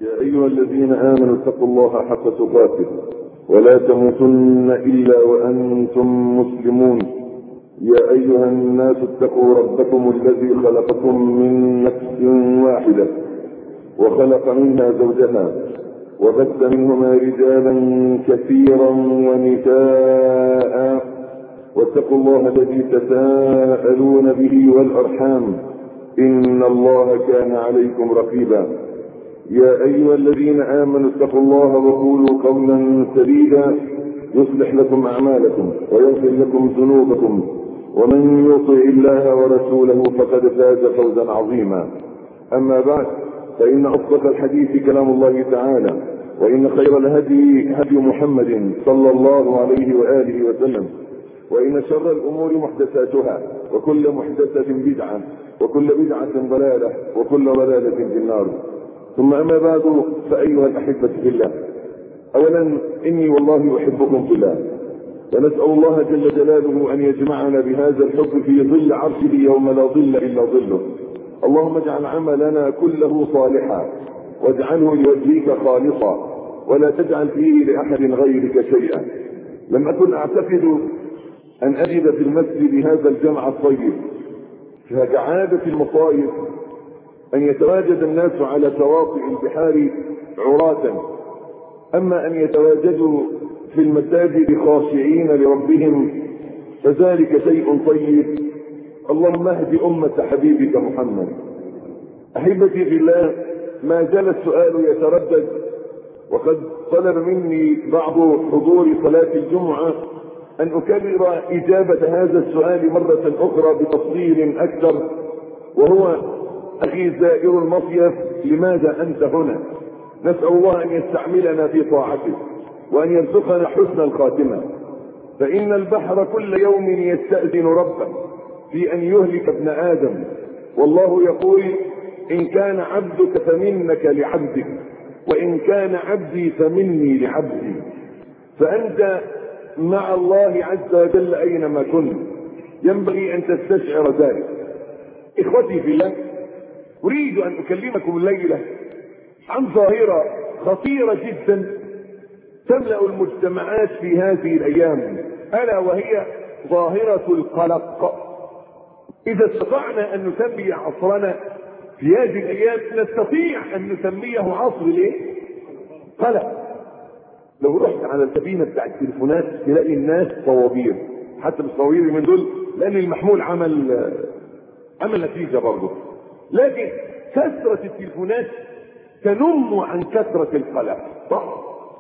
يا أيها الذين آمنوا اتقوا الله حق تقاته ولا تموتن إلا وأنتم مسلمون يا أيها الناس اتقوا ربكم الذي خلقكم من نفس واحدة وخلق منها زوجها وبث منهما رجالا كثيرا ونساء واتقوا الله الذي تساءلون به والأرحام إن الله كان عليكم رقيبا يا أيها الذين آمنوا اتقوا الله وقولوا قولا سديدا يصلح لكم أعمالكم ويغفر لكم ذنوبكم ومن يطع الله ورسوله فقد فاز فوزا عظيما أما بعد فإن أصدق الحديث كلام الله تعالى وإن خير الهدي هدي محمد صلى الله عليه وآله وسلم وإن شر الأمور محدثاتها وكل محدثة بدعة وكل بدعة ضلالة وكل ضلالة في النار ثم أما بعد فأيها الأحبة في الله أولا إني والله أحبكم في الله ونسأل الله جل جلاله أن يجمعنا بهذا الحب في ظل عرشه يوم لا ظل إلا ظله اللهم اجعل عملنا كله صالحا واجعله لوجهك خالصا ولا تجعل فيه لأحد غيرك شيئا لم أكن أعتقد أن أجد في المسجد هذا الجمع الطيب فكعادة المصائب أن يتواجد الناس على شواطئ البحار عراة أما أن يتواجدوا في المساجد خاشعين لربهم فذلك شيء طيب اللهم اهد أمة حبيبك محمد أحبتي في الله ما زال السؤال يتردد وقد طلب مني بعض حضور صلاة الجمعة أن أكرر إجابة هذا السؤال مرة أخرى بتفصيل أكثر وهو أخي زائر المصيف لماذا أنت هنا نسأل الله أن يستعملنا في طاعته وأن يرزقنا حسن الخاتمة فإن البحر كل يوم يستأذن ربه في أن يهلك ابن آدم والله يقول إن كان عبدك فمنك لعبدك وإن كان عبدي فمني لعبدي فأنت مع الله عز وجل أينما كنت ينبغي أن تستشعر ذلك إخوتي في الله أريد أن أكلمكم الليلة عن ظاهرة خطيرة جدا تملأ المجتمعات في هذه الأيام ألا وهي ظاهرة القلق إذا استطعنا أن نسمي عصرنا في هذه الأيام نستطيع أن نسميه عصر ليه؟ قلق لو رحت على الكابينة بتاع التليفونات تلاقي الناس طوابير حتى مش طوابير من دول لأن المحمول عمل عمل نتيجة برضه لكن كثرة التليفونات تنم عن كثرة القلق صح؟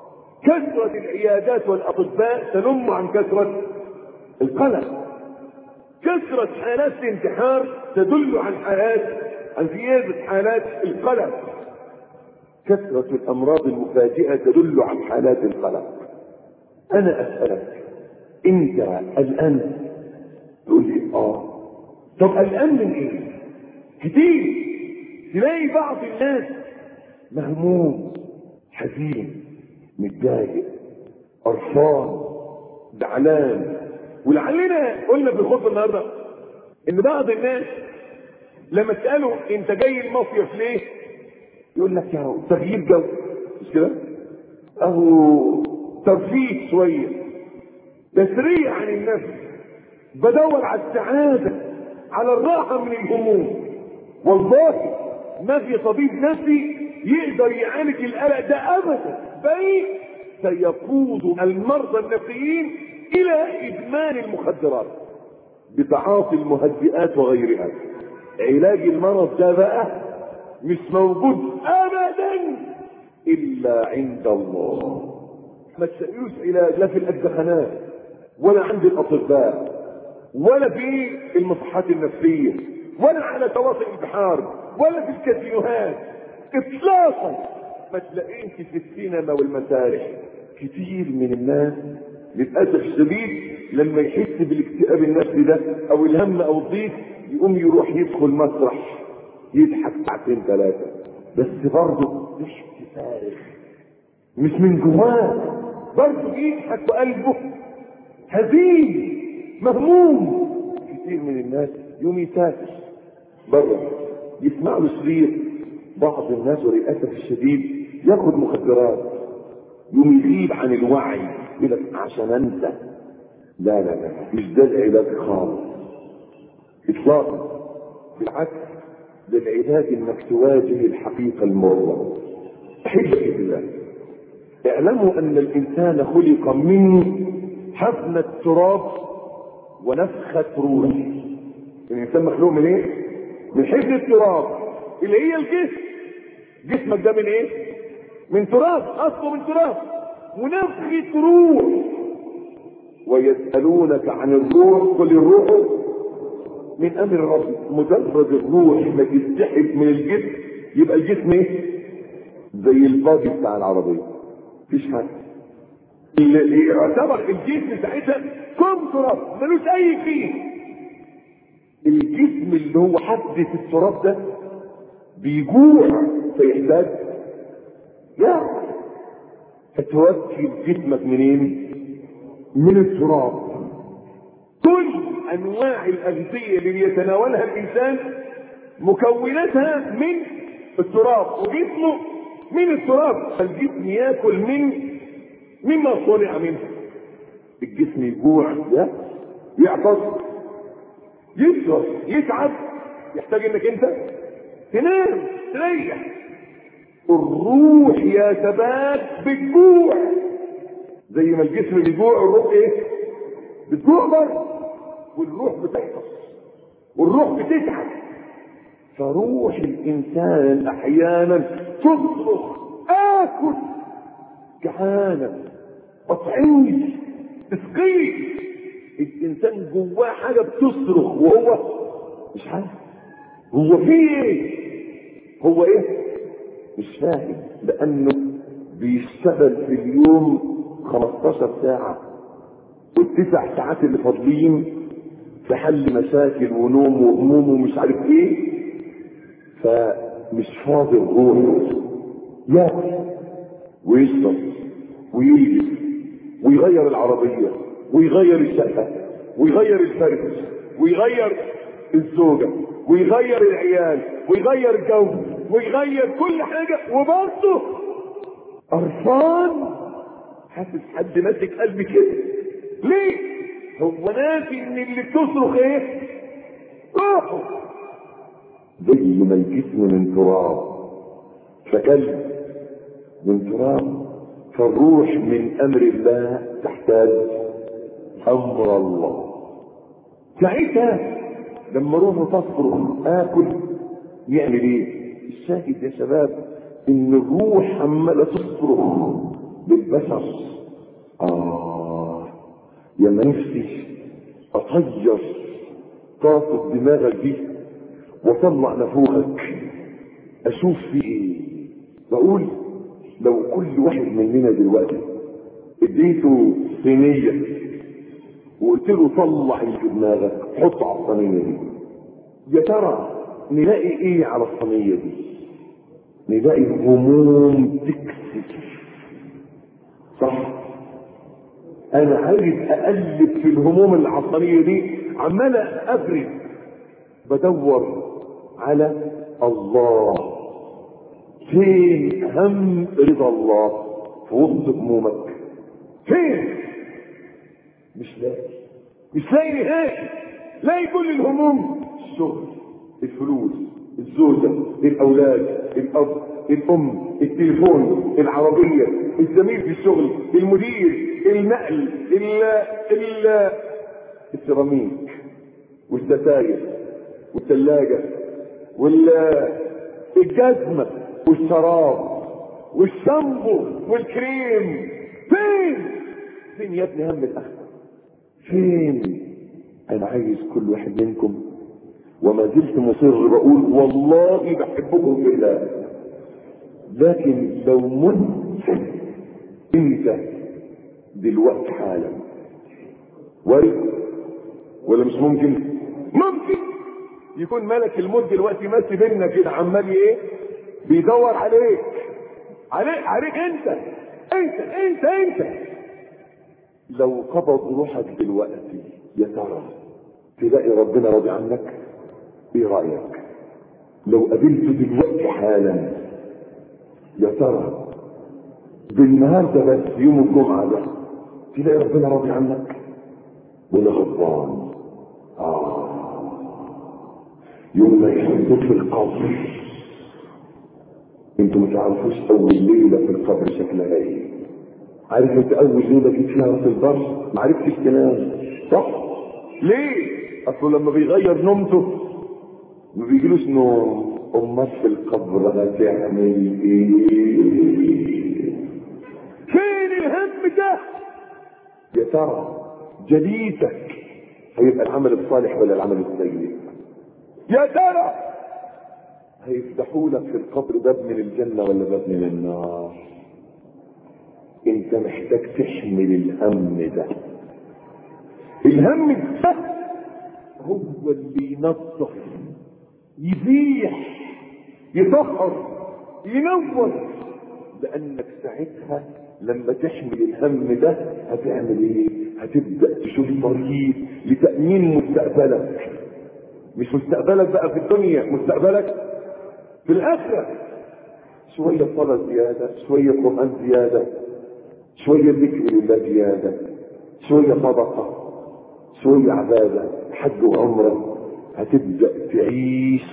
كثرة العيادات والأطباء تنم عن كثرة القلق كثرة حالات الانتحار تدل عن حالات عن زيادة حالات القلق كثرة الأمراض المفاجئة تدل عن حالات القلق أنا أسألك أنت الآن تقول لي آه طب الآن من إيه؟ كتير تلاقي بعض الناس مهموم حزين متضايق قرفان زعلان ولعلنا قلنا في الخطبه النهارده ان بعض الناس لما تساله انت جاي المصيف ليه؟ يقول لك يا تغيير جو مش كده؟ اهو ترفيه شويه تسريع عن النفس بدور على السعاده على الراحه من الهموم والله ما في طبيب نفسي يقدر يعالج القلق ده ابدا بل سيقود المرضى النفسيين الى ادمان المخدرات بتعاطي المهدئات وغيرها علاج المرض ده بقى مش موجود ابدا الا عند الله ما تلاقيوش علاج لا في الادخانات ولا عند الاطباء ولا في المصحات النفسيه ولا على شواطئ البحار ولا في الكازينوهات اطلاقا ما تلاقيش في السينما والمسارح كتير من الناس للاسف الشديد لما يحس بالاكتئاب النفسي ده او الهم او الضيق يقوم يروح يدخل مسرح يضحك ساعتين ثلاثه بس برضه مش فارغ مش من جواه برضه يضحك بقلبه هزيل مهموم كتير من الناس يوم يسافر بره يسمع له شريط بعض الناس وللاسف الشديد ياخد مخدرات يوم يغيب عن الوعي يقول لك عشان انت لا لا لا مش ده العلاج خالص اطلاقا بالعكس ده العلاج انك تواجه الحقيقه المره احبك بالله اعلموا ان الانسان خلق من حفنة تراب ونفخة روح الانسان مخلوق من ايه من حفنة التراب اللي هي الجسم جسمك ده من ايه من تراب اصله من تراب ونفخة روح ويسألونك عن الروح قل الروح من امر ربي مجرد الروح ما تتسحب من الجسم يبقى الجسم ايه زي البادي بتاع العربية مفيش حاجة اللي يعتبر الجسم ساعتها كم تراب ملوش اي فيه الجسم اللي هو حدث التراب ده بيجوع فيحتاج يا فتوكل جسمك منين من التراب كل انواع الاغذيه اللي بيتناولها الانسان مكوناتها من التراب وجسمه من التراب فالجسم ياكل من مما صنع منه الجسم يجوع ده يعطش يسهر يتعب يحتاج انك انت تنام تريح الروح يا ثبات بتجوع زي ما الجسم بيجوع الروح ايه بتجوع برضه والروح بتحفظ والروح بتتعب فروح الانسان احيانا تصرخ اكل جعانه اطعمني اسقيني الانسان جواه حاجه بتصرخ وهو مش عارف هو في ايه هو ايه مش فاهم لانه بيشتغل في اليوم 15 ساعه والتسع ساعات اللي فاضلين في حل مشاكل ونوم وهموم ومش عارف ايه فمش فاضي الروح ياكل ويشرب ويجلس ويغير العربية ويغير الشقة ويغير الفرد ويغير الزوجة ويغير العيال ويغير الجو ويغير كل حاجة وبرضه قرفان حاسس حد ماسك قلبي كده ليه؟ هو ناسي ان اللي بتصرخ ايه؟ روحه زي ما الجسم من تراب فكلب من تراب فالروح من امر الله تحتاج امر الله ساعتها لما روحه تصرخ اكل يعمل ايه الشاهد يا شباب ان الروح عماله تصرخ للبشر اه يا ما نفسي اطير طاقة دماغك دي واطلع نفوخك اشوف في ايه بقول لو كل واحد مننا دلوقتي اديته صينية وقلت له طلع اللي في دماغك حطه على الصينية دي يا ترى نلاقي ايه على الصينية دي نلاقي هموم تكسر صح انا عايز اقلب في الهموم اللي على الصينية دي عمال افرد بدور على الله فين هم رضا الله في وسط همومك فين مش لاقي مش لاقي نهائي لاقي كل الهموم الشغل الفلوس الزوجة الأولاد الأب الأم التليفون العربية الزميل في الشغل المدير النقل ال ال السيراميك والستاير والثلاجة والجزمة والشراب والشامبو والكريم فين فين يا ابني هم الاخره فين انا عايز كل واحد منكم وما زلت مصر بقول والله بحبكم بالله لكن لو مت انت دلوقتي حالا وارد ولا مش ممكن ممكن يكون ملك الموت دلوقتي ماشي بينا كده عمال ايه بيدور عليك عليك عليك انت انت انت انت لو قبض روحك دلوقتي يا ترى تلاقي ربنا راضي عنك ايه رايك لو قابلته دلوقتي حالا يا ترى بالنهار ده بس يوم الجمعة ده تلاقي ربنا راضي عنك ولا غضبان آه يوم ما يحطوك في القبر انتوا ما تعرفوش اول ليلة في القبر شكلها ايه عارف انت اول ليلة جيت فيها في البر ما عرفتش تنام صح ليه اصله لما بيغير نومته ما بيجيلوش نوم امك في القبر هتعمل ايه فين الهم ده يا ترى جليسك هيبقى العمل الصالح ولا العمل السيء يا ترى هيفتحوا لك في القبر باب من الجنة ولا باب من النار انت محتاج تحمل الهم ده الهم ده هو اللي ينظف يزيح يطهر ينور لانك ساعتها لما تحمل الهم ده هتعمل ايه هتبدا تشوف طريق لتامين مستقبلك مش مستقبلك بقى في الدنيا مستقبلك في الاخره شويه صلاه زياده شويه قران زياده شويه ذكر لله زياده شويه صدقه شويه عباده حج وعمره هتبدا تعيش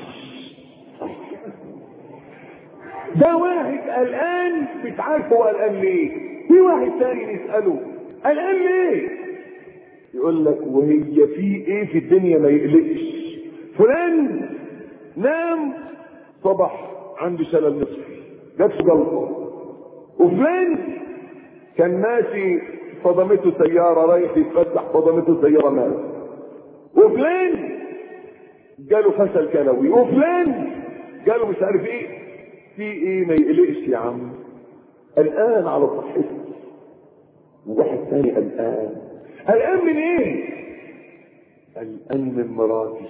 ده واحد قلقان مش عارف هو قلقان ليه في واحد تاني نساله قلقان ليه يقول لك وهي في ايه في الدنيا ما يقلقش فلان نام صبح عنده شلل نصفي جات جلطه وفلان كان ماشي صدمته سيارة رايح يتفتح صدمته سيارة مات وفلان جاله فشل كلوي وفلان جاله مش عارف ايه في ايه ما يقلقش يا عم الان على صحتي وواحد ثاني الان الان من ايه الان من مراتي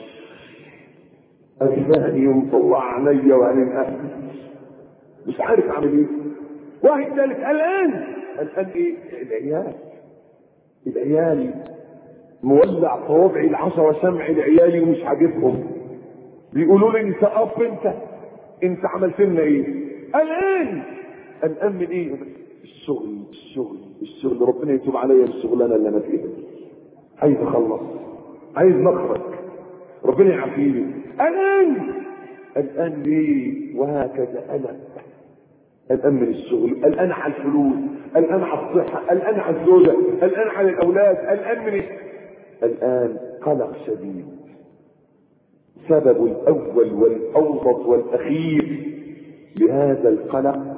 أجفاني ومطلع عينيا وعينين أهلي مش عارف أعمل إيه واحد ثالث الآن الآن إيه العيال العيال مولع صوابعي العشرة شمع لعيالي ومش عاجبهم بيقولوا لي انت اب انت انت عملت لنا ايه الان الان من ايه الشغل الشغل الشغل ربنا يتوب عليا الشغلانه اللي انا فيها عايز اخلص عايز مخرج ربنا يعافيني الان الان ليه وهكذا انا الان من الشغل الان على الفلوس الان على الصحه الان على الزوجه الان على الاولاد الان من الان قلق شديد سبب الاول والاوسط والاخير لهذا القلق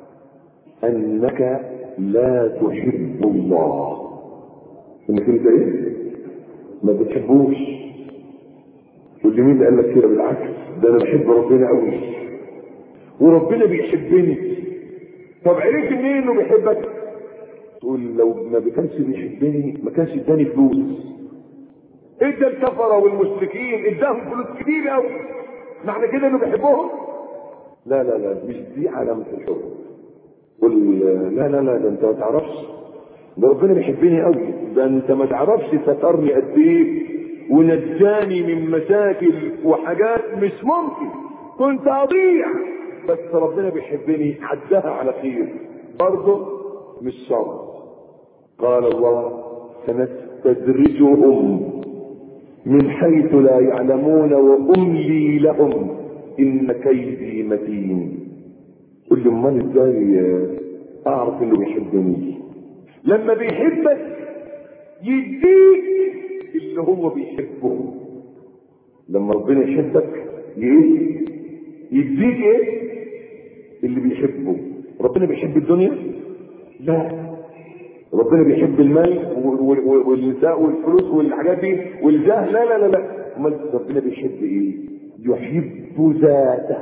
انك لا تحب الله انك انت ايه ما بتحبوش تقول لي مين اللي قال لك كده بالعكس ده انا بحب ربنا قوي وربنا بيحبني طب عرفت منين انه بيحبك تقول لو ما كانش بيحبني ما كانش اداني فلوس ادى الكفره والمشركين اداهم فلوس كتير قوي معنى كده انه بيحبهم لا لا لا مش دي علامه الحب قل لا لا لا ده انت ما تعرفش ده ربنا بيحبني قوي ده انت ما تعرفش سترني قد ايه ونجاني من مشاكل وحاجات مش ممكن كنت اضيع بس ربنا بيحبني عدها على خير برضه مش شرط قال الله سنستدرجهم من حيث لا يعلمون واملي لهم ان كيدي متين قل لي امال ازاي اعرف انه بيحبني لما بيحبك يديك اللي هو بيحبه لما ربنا يحبك ايه يديك ايه اللي بيحبه ربنا بيحب الدنيا لا ربنا بيحب المال والنساء والفلوس والحاجات دي والجاه لا لا لا لا امال ربنا بيحب ايه يحب ذاته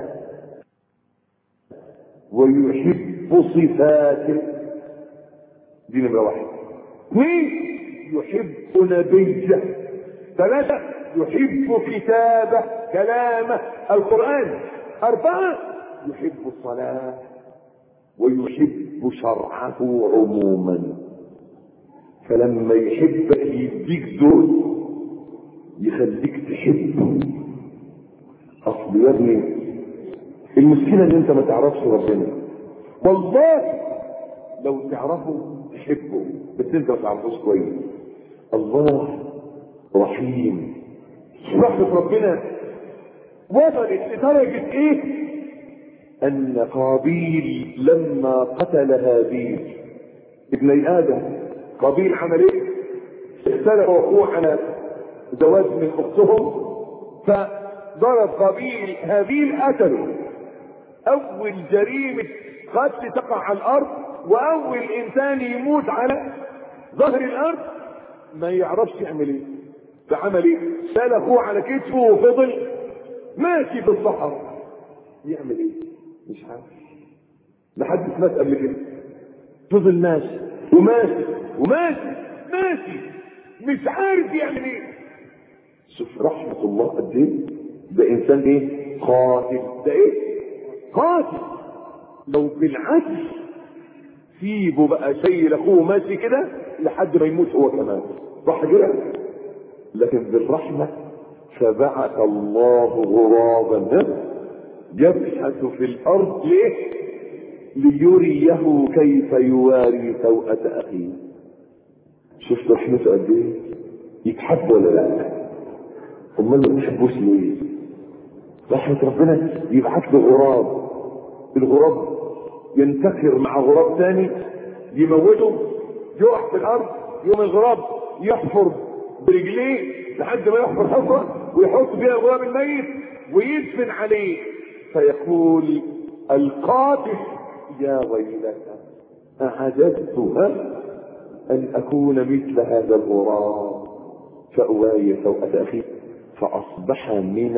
ويحب صفاته دي نمره واحد اثنين يحب نبيه ثلاثة يحب كتابه كلامه القرآن أربعة يحب الصلاة ويحب شرعه عموما فلما يحبك يديك دول يخليك تحبه اصل يا ابني المشكله ان انت ما تعرفش ربنا والله لو تعرفوا تحبوا بس انت ما تعرفوش كويس الله رحيم رحمة ربنا وصلت لدرجة ايه ان قابيل لما قتل هابيل ابني ادم قابيل عمل ايه اختلف وقوع على زواج من اختهم فضرب قابيل هابيل قتله اول جريمة قتل تقع على الارض واول انسان يموت على ظهر الارض ما يعرفش يعمل ايه فعمل ايه شال اخوه على كتفه وفضل ماشي في الصحراء يعمل ايه مش عارف لحد مات قبل كده فضل ماشي وماشي وماشي ماشي مش عارف يعمل ايه شوف رحمة الله قد ايه ده انسان ايه قاتل ده ايه قاتل لو بالعدل سيبه بقى شيل اخوه ماشي كده لحد ما يموت هو كمان صح كده لكن بالرحمة فبعث الله غرابا يبحث في الارض ليه ليريه كيف يواري سوءة اخيه شفت رحمته قد ايه يتحب ولا لا امال ما تحبوش ليه رحمة ربنا يبعث له غراب الغراب ينتكر مع غراب ثاني يموته يقع في الارض يوم الغراب يحفر برجليه لحد ما يحفر حفرة ويحط فيها الغراب الميت ويدفن عليه فيقول القاتل يا ويلتى أعجزت ها أن أكون مثل هذا الغراب فأواي سوءة أخي فأصبح من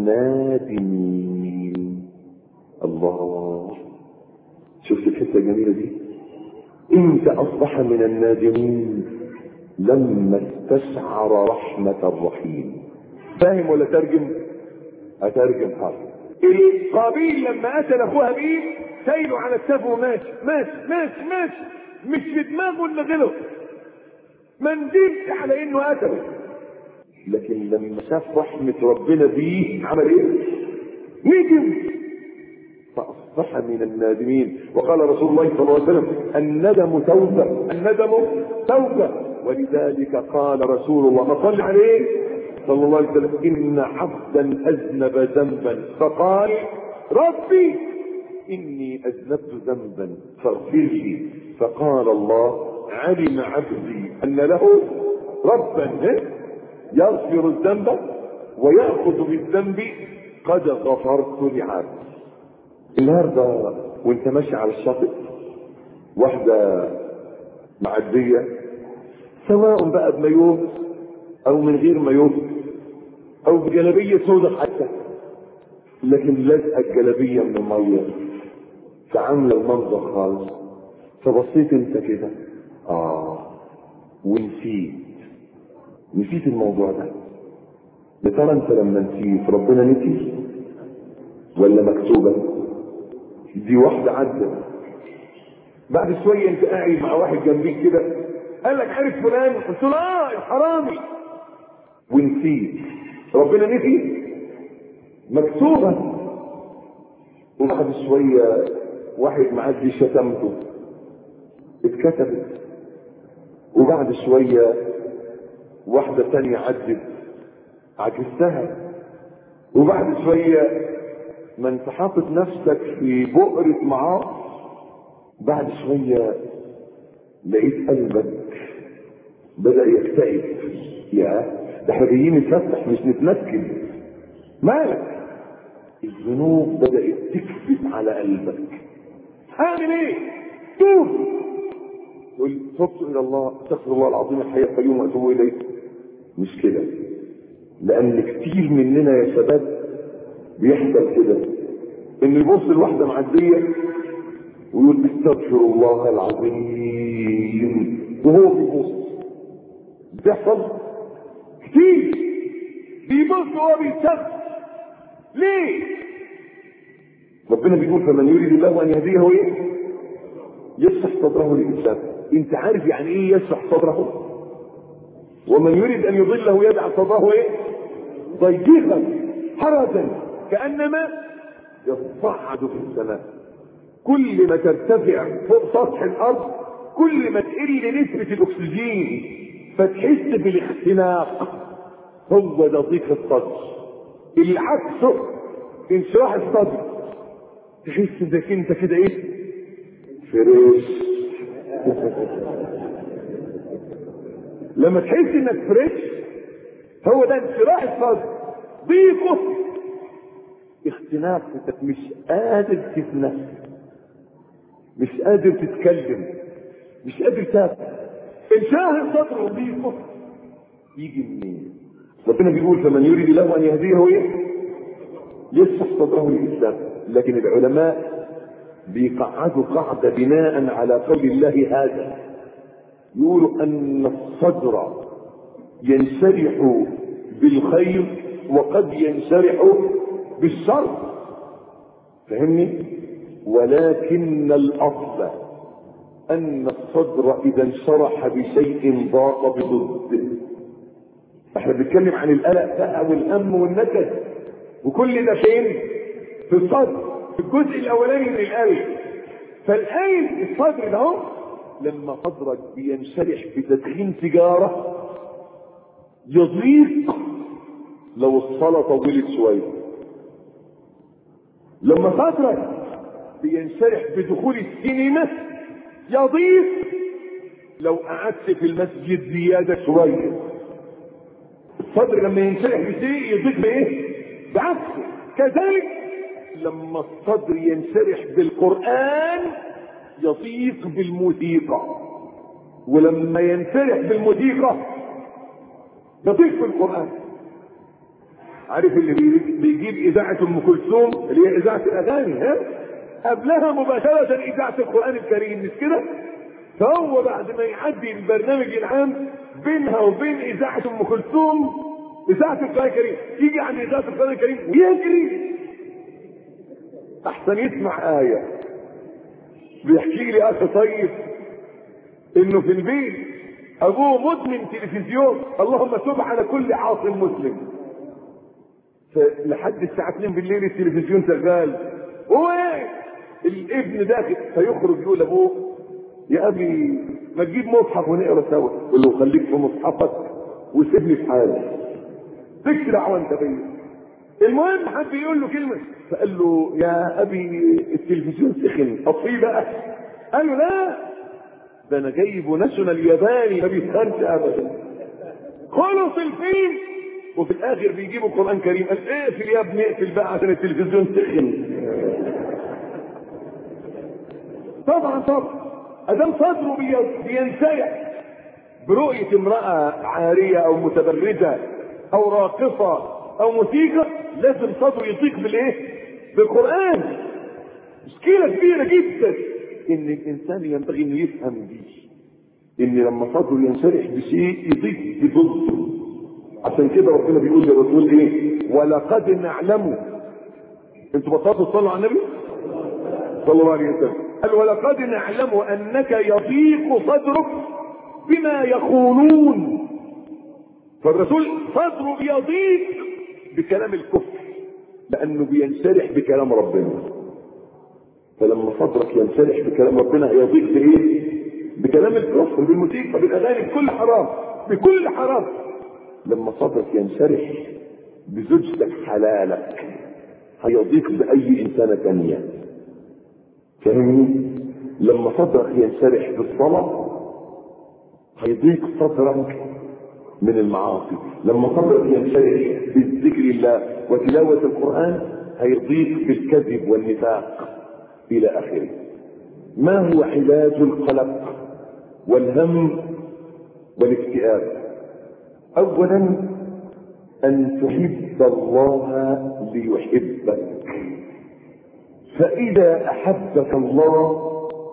النادمين الله شفت الحته الجميله دي امتى اصبح من النادمين لما استشعر رحمه الرحيم فاهم ولا ترجم اترجم حاضر القابيل لما قتل اخوه هابيل سايله على السفن وماشي ماشي ماشي ماشي مش في دماغه اللي غلط ما ندمش على انه قتله لكن لما شاف رحمه ربنا بيه عمل ايه ندم فأصبح من النادمين وقال رسول الله صلى الله عليه وسلم الندم توبة الندم توبة ولذلك قال رسول الله ما صلى عليه صلى الله عليه وسلم إن عبدا أذنب ذنبا فقال ربي إني أذنبت ذنبا فاغفر لي فقال الله علم عبدي أن له ربا يغفر الذنب ويأخذ بالذنب قد غفرت لعبدي النهارده وانت ماشي على الشاطئ واحدة معدية سواء بقى بمايوه او من غير مايوه او بجلبية سودة حتى لكن لازقة الجلبية من المية فعاملة المنظر خالص فبصيت انت كده اه ونسيت نسيت الموضوع ده يا ترى انت لما نسيت ربنا نسي ولا مكتوبه دي واحدة عدت بعد شوية انت قاعد مع واحد جنبيك كده قال لك عارف فلان قلت له اه الحرامي ونسيت ربنا نسي مكتوبة وبعد شوية واحد معدي شتمته اتكتبت وبعد شوية واحدة تانية عدت عجزتها وبعد شوية ما انت حاطط نفسك في بؤرة معاصي بعد شوية لقيت قلبك بدأ يكتئب يا ده احنا جايين نتفتح مش نتمكن مالك الذنوب بدأت تكبت على قلبك هعمل ايه؟ توب تقول تبت الى الله استغفر الله العظيم الحي القيوم واتوب اليه مش كده لان كتير مننا يا شباب بيحصل كده ان يبص الواحدة معدية ويقول استغفر الله العظيم وهو بيبص بيحصل كتير بيبص وهو بيستغفر ليه ربنا بيقول فمن يريد الله ان يهديه ايه يشرح صدره للاسلام انت عارف يعني ايه يشرح صدره ومن يريد ان يضله يجعل صدره ايه ضيقا حرجا كانما يصعد في السماء كل ما ترتفع فوق سطح الارض كل ما تقل نسبة الاكسجين فتحس بالاختناق هو ده ضيق الصدر اللي عكسه انشراح الصدر تحس انك انت كده ايه فريش لما تحس انك فريش هو ده انشراح الصدر ضيقه اختناق انك مش قادر تتنفس مش قادر تتكلم مش قادر تاكل انشاه الصدر وضيقه يجي منين ربنا بيقول فمن يريد الله ان يهديه ايه يشرح صدره للاسلام لكن العلماء بيقعدوا قاعده بناء على قول الله هذا يقولوا ان الصدر ينشرح بالخير وقد ينشرح بالشر فهمني ولكن الاصل ان الصدر اذا انشرح بشيء ضاق بضده احنا بنتكلم عن القلق بقى والهم والنكد وكل ده فين في الصدر في الجزء الاولاني من القلب فالقلب الصدر ده اهو لما صدرك بينشرح بتدخين سيجاره يضيق لو الصلاه طولت شويه لما صدرك بينشرح بدخول السينما يضيق لو قعدت في المسجد زياده شويه الصدر لما ينشرح بشيء يضيق بايه بعكسه كذلك لما الصدر ينشرح بالقران يضيق بالموسيقى ولما ينشرح بالموسيقى يضيق بالقران عارف اللي بيجيب اذاعه ام كلثوم اللي هي اذاعه الاغاني ها قبلها مباشره اذاعه القران الكريم مش كده فهو بعد ما يعدي البرنامج العام بينها وبين اذاعه ام كلثوم اذاعه القران الكريم يجي عند اذاعه القران الكريم ويجري احسن يسمع ايه بيحكي لي اخ طيب انه في البيت ابوه مدمن تلفزيون اللهم تب على كل عاصم مسلم لحد الساعه 2 بالليل التلفزيون شغال هو ايه الابن داخل فيخرج يقول لابوه يا ابي ما تجيب مصحف ونقرا سوا يقول له خليك في مصحفك وسيبني في حالي تكرع وانت بيا المهم حد يقول له كلمه فقال له يا ابي التلفزيون سخن اطفيه بقى قال له لا ده انا جايبه ناشونال ياباني ما بيفهمش ابدا خلص الفيلم وفي الاخر بيجيبوا قران كريم قال اقفل يا ابني اقفل بقى عشان التلفزيون سخن طبعا طبعا ادام صدره بينسيح برؤية امرأة عارية او متبرجة او راقصة او موسيقى لازم صدره يضيق بالايه بالقرآن مشكلة كبيرة جدا ان الانسان ينبغي انه يفهم دي ان لما صدره ينشرح بشيء يضيق بضده عشان كده ربنا بيقول للرسول ايه ولقد نعلم انتوا بطلتوا تصلوا على النبي صلى الله عليه وسلم قال ولقد نعلم انك يضيق صدرك بما يقولون فالرسول صدره بيضيق بكلام الكفر لانه بينشرح بكلام ربنا فلما صدرك ينشرح بكلام ربنا هيضيق بايه بكلام الكفر بالموسيقى بالاغاني بكل حرام بكل حرام لما صدرك ينشرح بزوجتك حلالك هيضيق باي انسانه تانيه فاهمني لما صدرك ينشرح بالصلاه هيضيق صدرك من المعاصي لما صدرك ينشرح بذكر الله وتلاوه القران هيضيق بالكذب والنفاق الى اخره ما هو علاج القلق والهم والاكتئاب اولا ان تحب الله ليحبك فاذا احبك الله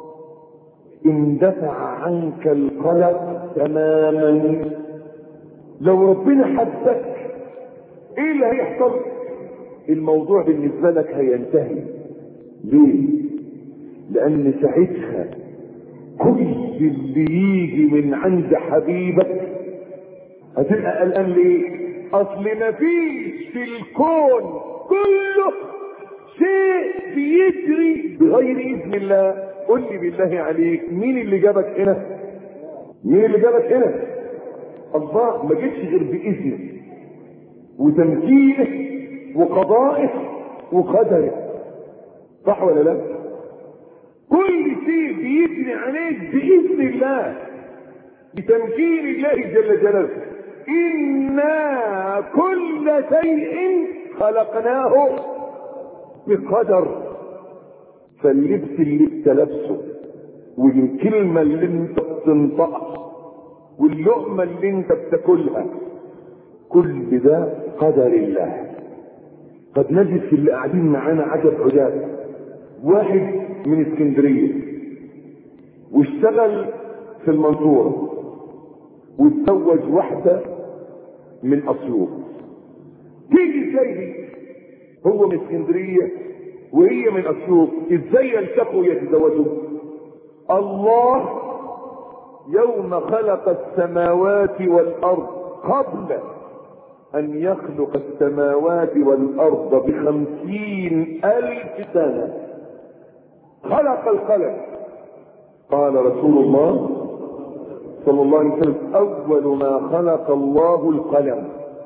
اندفع عنك القلق تماما لو ربنا حبك ايه اللي هيحصل الموضوع بالنسبه لك هينتهي ليه لان ساعتها كل اللي يجي من عند حبيبك هتبقى قلقان ليه اصل مفيش في الكون كله شيء بيجري بغير اذن الله قل لي بالله عليك مين اللي جابك هنا مين اللي جابك هنا الله ما جيتش غير باذنه وتمكينه وقضائه وقدره صح ولا لا كل شيء بيجري عليك باذن الله بتمكين الله جل جلاله انا كل شيء خلقناه بقدر فاللبس اللي انت لابسه والكلمة اللي انت بتنطقها واللقمة اللي انت بتاكلها كل ده قدر الله قد نجد في اللي قاعدين معانا عجب عجاب واحد من اسكندرية واشتغل في المنصورة واتزوج واحدة من اسيوط تيجي ازاي دي هو من اسكندرية وهي من اسيوط ازاي يلتقوا يتزوجوا الله يوم خلق السماوات والارض قبل ان يخلق السماوات والارض بخمسين الف سنة خلق القلم قال رسول الله صلى الله عليه وسلم اول ما خلق الله القلم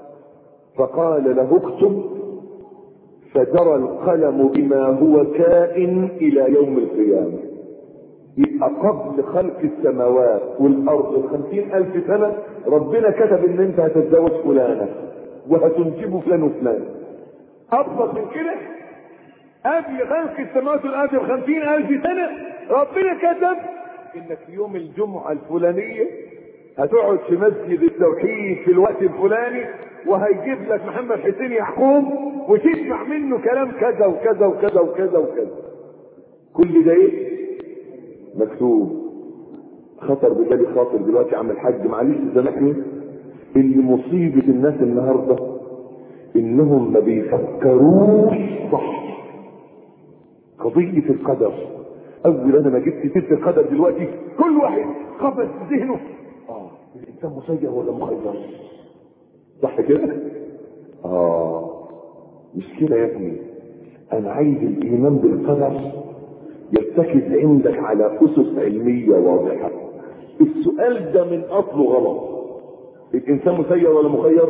فقال له اكتب فجرى القلم بما هو كائن الى يوم القيامة يبقى قبل خلق السماوات والارض بخمسين الف سنة ربنا كتب ان انت هتتزوج فلانة وهتنجب فلان وفلان ابسط من كده قبل خلق السماوات والارض بخمسين الف سنة ربنا كتب انك يوم الجمعة الفلانية هتقعد في مسجد التوحيد في الوقت الفلاني وهيجيب لك محمد حسين يعقوب وتسمع منه كلام كذا وكذا وكذا وكذا وكذا كل ده ايه مكتوب خطر ببالي خاطر دلوقتي يا عم الحاج معلش سامحني اللي مصيبة الناس النهاردة انهم ما بيفكروش صح قضية القدر اول انا ما جبت سيره القدر دلوقتي كل واحد قفز ذهنه اه الانسان مسير ولا مخير صح كده اه مش كده يا ابني انا عايز الايمان بالقدر يرتكز عندك على اسس علميه واضحه السؤال ده من اصله غلط الانسان مسير ولا مخير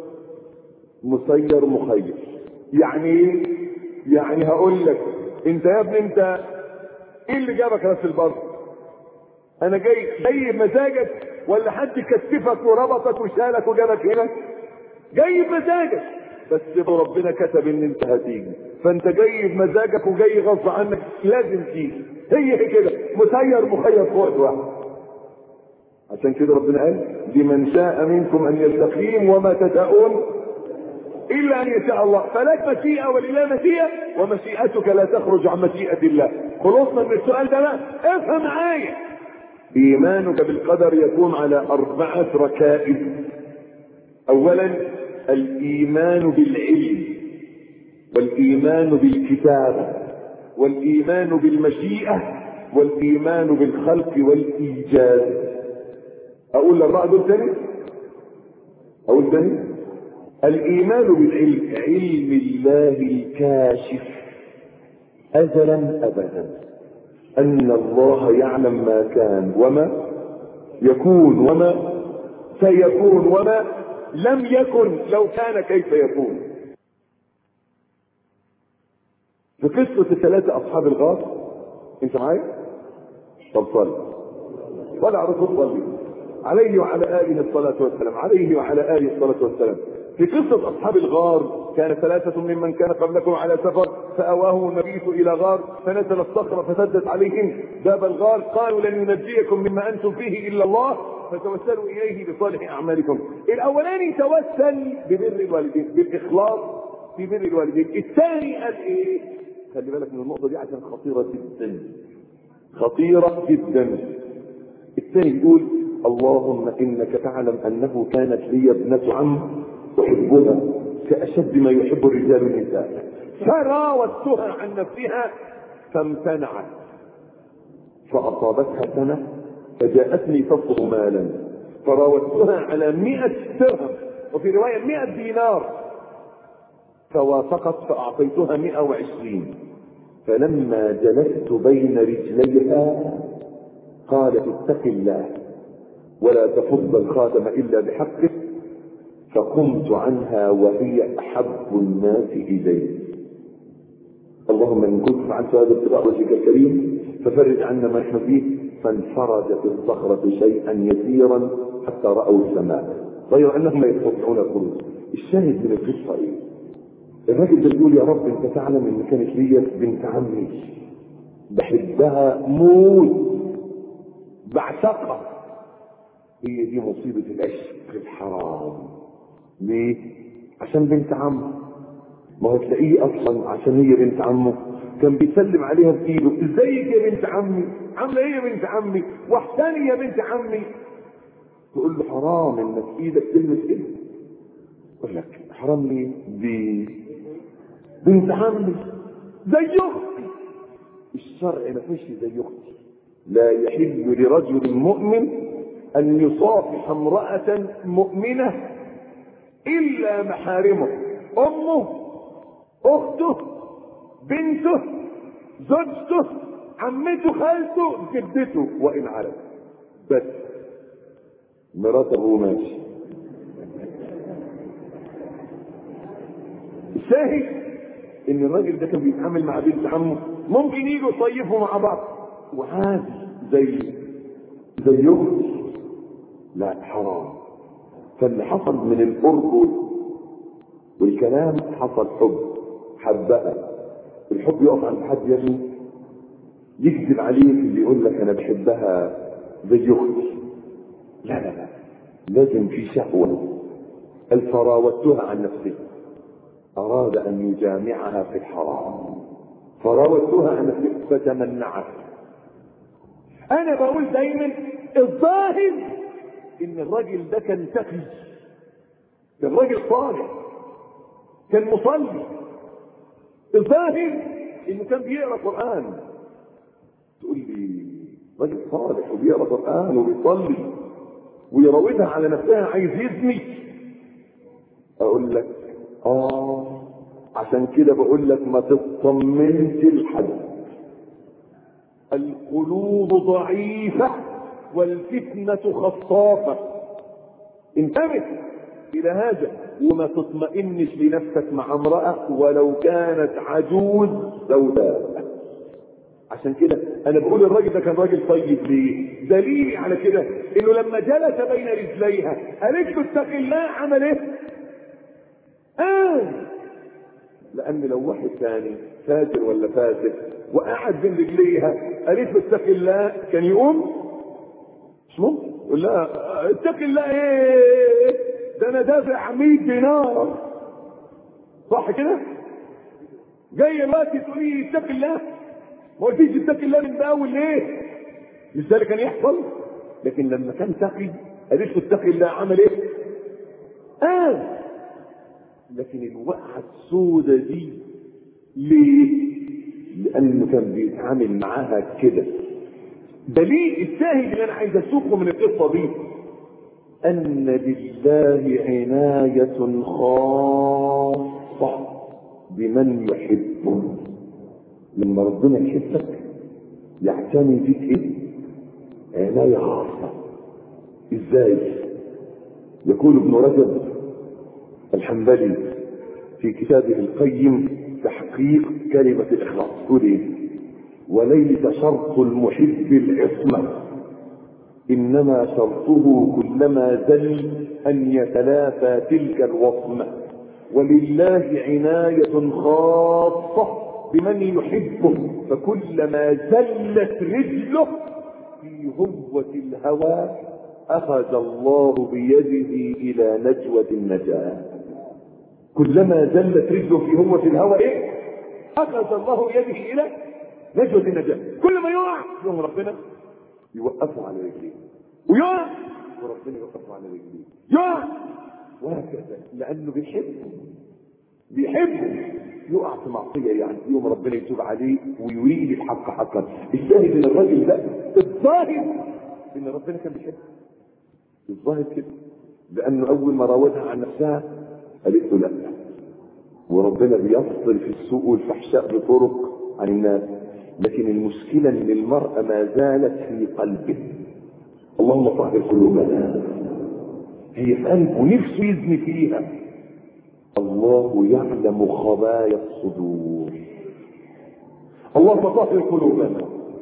مسير مخير يعني ايه يعني هقول لك انت يا ابني انت ايه اللي جابك راس البر انا جاي جاي بمزاجك ولا حد كتفك وربطك وشالك وجابك هنا جاي بمزاجك بس ربنا كتب ان انت هتيجي فانت جاي بمزاجك وجاي غصب عنك لازم تيجي هي هي كده مسير مخير في وقت واحد عشان كده ربنا قال لمن شاء منكم ان يستقيم وما تشاءون الا ان يشاء الله فلك مشيئه ولله مشيئه ومشيئتك لا تخرج عن مشيئه الله خلصنا من السؤال ده بقى افهم معايا ايمانك بالقدر يكون على اربعه ركائز اولا الايمان بالعلم والايمان بالكتاب والايمان بالمشيئه والايمان بالخلق والايجاد اقول الاربعه دول تاني اقول تاني الايمان بالعلم علم الله الكاشف ازلا ابدا ان الله يعلم ما كان وما يكون وما سيكون وما لم يكن لو كان كيف يكون في قصة الثلاثة أصحاب الغار أنت معايا؟ طب صلي ولا أعرف صلي عليه وعلى آله الصلاة والسلام عليه وعلى آله الصلاة والسلام في قصة أصحاب الغار كان ثلاثة ممن كان قبلكم على سفر فأواهم المبيت إلى غار فنزل الصخرة فسدت عليهم باب الغار قالوا لن ينجيكم مما أنتم فيه إلا الله فتوسلوا إليه بصالح أعمالكم الأولاني توسل ببر الوالدين بالإخلاص في بر الوالدين الثاني قال إيه خلي بالك من النقطة دي عشان خطيرة جدا خطيرة جدا الثاني يقول اللهم انك تعلم انه كانت لي ابنة عم احبها كاشد ما يحب الرجال النساء فراودتها عن نفسها فامتنعت فاصابتها سنة فجاءتني تطلب مالا فراودتها على مئة درهم وفي رواية مئة دينار فوافقت فأعطيتها 120 فلما جلست بين رجليها قالت اتق الله ولا تفض الخاتم إلا بحقه فقمت عنها وهي أحب الناس إلي اللهم إن كنت فعلت هذا ابتغاء وجهك الكريم ففرج عنا ما نحن فيه فانفرجت الصخرة شيئا يسيرا حتى رأوا السماء غير أنهم لا يستطيعون الخروج الشاهد من القصة إيه؟ الراجل ده بيقول يا رب أنت تعلم إن كانت ليا بنت عمي بحبها موت بعشقها هي دي مصيبة العشق الحرام ليه؟ عشان بنت عمه ما هو تلاقيه اصلا عشان هي بنت عمه كان بيسلم عليها بايده ازيك يا بنت عمي عامله ايه يا بنت عمي وحشاني يا بنت عمي تقول له حرام انك ايدك تلمس ايدك يقول لك حرام ليه دي بنت عمي زي اختي الشرع ما فيش زي اختي لا يحل لرجل مؤمن ان يصافح امرأة مؤمنة الا محارمه امه اخته بنته زوجته عمته خالته جدته وان علت بس مراته ماشي الشاهد ان الراجل ده كان بيتعامل مع بنت عمه ممكن يجوا يصيفوا مع بعض وعادي زي زي اختي لا حرام فاللي حصل من القرب والكلام حصل حب حبها الحب يقف عند حد يا ابني يكذب عليك اللي يقول لك انا بحبها زي اختي لا لا لا لازم في شهوه قال فراودتها عن نفسها اراد ان يجامعها في الحرام فراودتها عن نفسها فتمنعت انا بقول دايما الظاهر ان الراجل ده كان تقي كان راجل صالح كان مصلي الظاهر انه كان بيقرا قران تقول لي راجل صالح وبيقرا قران وبيصلي ويراودها على نفسها عايز يزني اقول لك اه عشان كده بقول لك ما تطمنش لحد القلوب ضعيفه والفتنه خطافه انتبه الى هذا وما تطمئنش لنفسك مع امرأة ولو كانت عجوز سوداء عشان كده انا بقول الراجل ده كان راجل طيب ليه دليلي على كده انه لما جلس بين رجليها قالت له اتق الله عمل ايه آه. لان لو واحد ثاني فاجر ولا فاسد وقعد بين رجليها قالت له اتق الله كان يقوم مش ممكن يقول لها اتق الله ايه ده انا دافع 100 دينار صح كده جاي دلوقتي تقولي لي اتق الله ما قلتيش اتق الله من الاول ليه مش ده اللي كان يحصل لكن لما كان تقي قالت له اتق الله عمل ايه اه لكن الوقعه السودة دي ليه لانه كان بيتعامل معاها كده دليل الشاهد اللي انا عايز اسوقه من القصه دي أن لله عناية خاصة بمن يحبه لما ربنا يحبك يعتني بك ايه؟ عناية خاصة ازاي؟ يقول ابن رجب الحنبلي في كتابه القيم تحقيق كلمة الإخلاص يقول ايه؟ وليس شرط المحب العصمة إنما شرطه كلما زل أن يتلافى تلك الوصمة ولله عناية خاصة بمن يحبه فكلما زلت رجله في هوة الهوى أخذ الله بيده إلى نجوة النجاة كلما زلت رجله في هوة الهوى إيه؟ أخذ الله بيده إلى نجوة النجاة كل ما يقع يوم ربنا يوقفوا على رجليه ويقع وربنا يوقفوا على رجليه يقع وهكذا لانه بيحبه بيحبه يقع في معصيه يعني يوم ربنا يتوب عليه ويريد الحق حقا الشاهد ان الراجل ده الظاهر ان ربنا كان بيحبه الظاهر كده لانه اول ما راودها عن نفسها قالت له لا وربنا بيفصل في السوق والفحشاء بطرق عن الناس لكن المشكلة ان المرأة ما زالت في قلبه اللهم طهر قلوبنا هي في قلبه نفسه يزني فيها الله يعلم خبايا الصدور اللهم طهر قلوبنا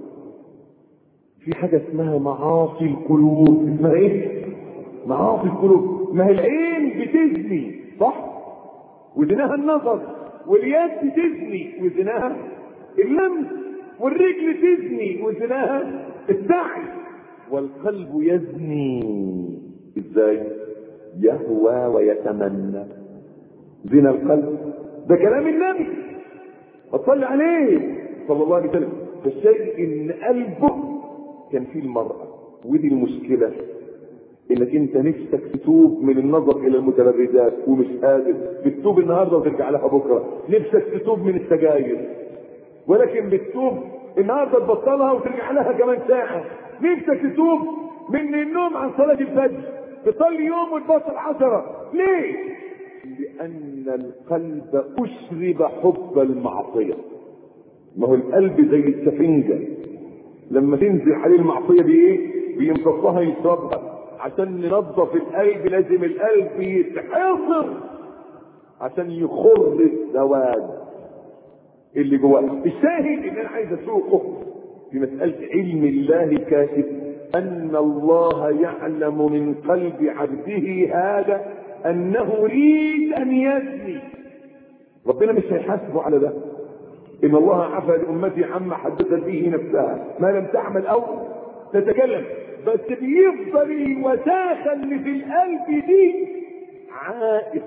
في حاجة اسمها معاصي القلوب اسمها ايه معاصي القلوب ما هي العين بتزني صح وزناها النظر واليد تزني وزناها اللمس والرجل تزني وزناها السعي والقلب يزني ازاي يهوى ويتمنى زنا القلب ده كلام النبي صلى عليه صلى الله عليه وسلم فالشيء ان قلبه كان فيه المرأة ودي المشكلة انك انت نفسك تتوب من النظر الى المتبرجات ومش قادر بتتوب النهارده وترجع لها بكره نفسك تتوب من السجاير ولكن بتتوب النهارده تبطلها وترجع لها كمان ساعه نفسك تتوب من النوم عن صلاه الفجر تصلي يوم وتبطل عشرة ليه لان القلب اشرب حب المعصيه ما هو القلب زي السفنجه لما تنزل عليه المعصيه دي ايه بيمتصها يشربها عشان ننظف القلب لازم القلب يتحصر عشان يخر السواد اللي جواه الشاهد ان انا عايز اسوقه في مسألة علم الله الكاشف ان الله يعلم من قلب عبده هذا انه يريد ان يزني ربنا مش هيحاسبه على ده ان الله عفى لامتي عما حدثت به نفسها ما لم تعمل او تتكلم بس بيفضل الوساخه اللي في القلب دي عائق